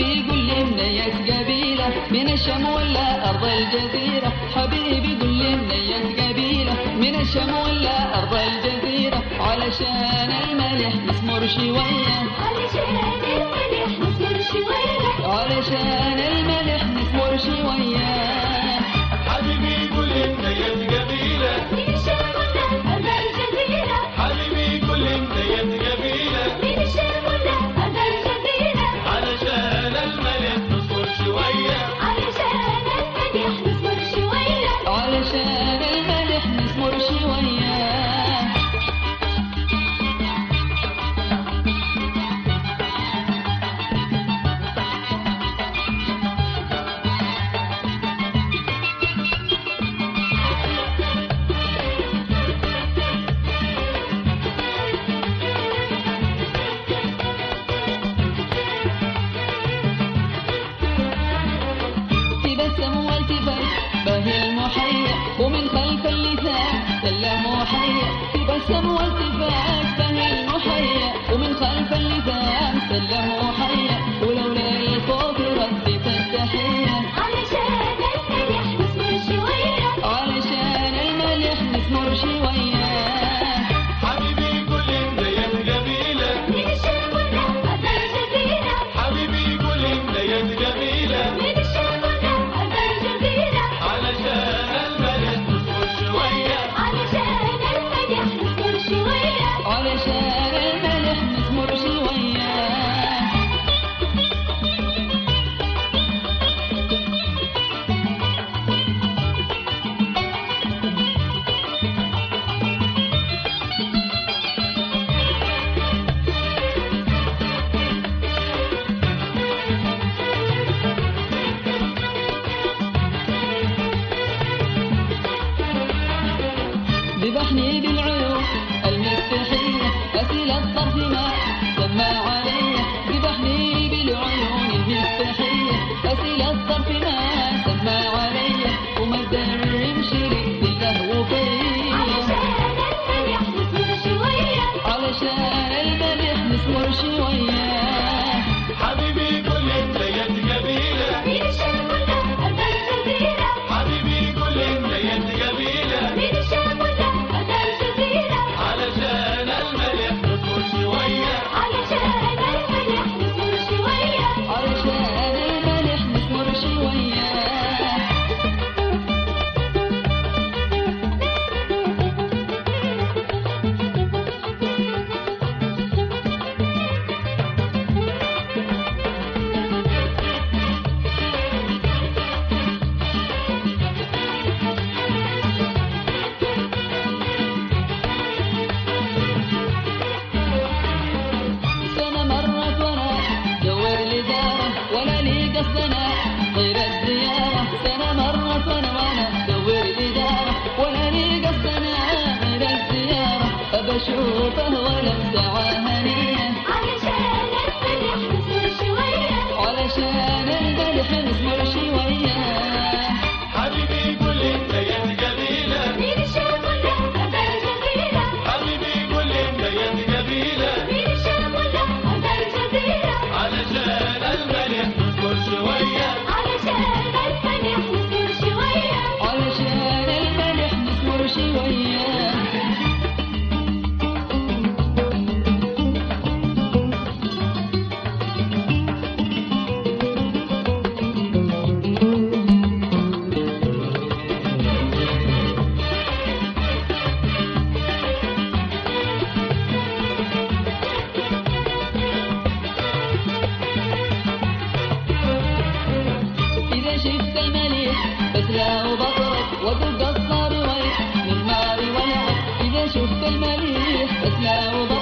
حبيبي قل لي منية قبيلة من الشام ولا أرض الجزيرة حبيبي قل لي منية قبيلة من الشام ولا أرض الجزيرة علشان الملح نسمر شوية علشان الملح نسمر شوية علشان الملح نسمر شوية حبيبي قول لي منية قبيلة من الشام ولا أرض الجزيرة حبيبي قول لي منية قبيلة من الشام ولا أرض الجزيرة علشان الملح نصبر شوية علشان الملح نسمر شوية علشان الملح نسمر شوية تبسم والتفت به المحيا ومن خلف اللسان سلم محيا تبسم والتفت به المحيا ومن خلف اللسان سلم محيا ولولا الخوف ردت التحية علشان الملح نسمر شوية علشان الملح نسمر شوية حبيبي قول لي منية قبيلة من الشام ولا أرض الجزيرة حبيبي قول لي منية قبيلة من الشام ولا أرض الجزيرة علشان الملح نصبر شوية علشان الملح نسمر شوية علشان الملح نسمر شوية ذبحني بالعيون المستحية أسيل الطرف ما سمى علي ذبحني بالعيون المستحية أسيل الطرف ما سمى علي ومد الرمش للهو فيا علشان الملح نسمر شوية علشان الملح نسمر شوية حبيبي قول لي منية قبيلة من الشام ولا أرض الجزيرة حبيبي قول لي منية قبيلة من الشام ولا أرض الجزيرة علشان الملح نصبر شوية علشان الملح نسمر شوية علشان الملح نسمر شوية سنة مرت وانا دور لي دارة ولا لي قصدنا غير الزيارة سنة مرت وانا وانا دور لي دارة ولا لي قصدنا غير الزيارة أبشوفه ولم سعى هنية علشان الملح نسمر شوية علشان الملح نسمر شوية حبيبي قول لي منية قبيلة من الشام ولا أرض الجزيرة حبيبي قول لي منية قبيلة من الشام ولا أرض الجزيرة علشان الملح نصبر شوية علشان الملح نسمر شوية علشان الملح نسمر شوية إذا شفت المليح بسلا وبطرك وذوق الصار ويح من ماري ولعب إذا شفت المليح بسلا وبطرك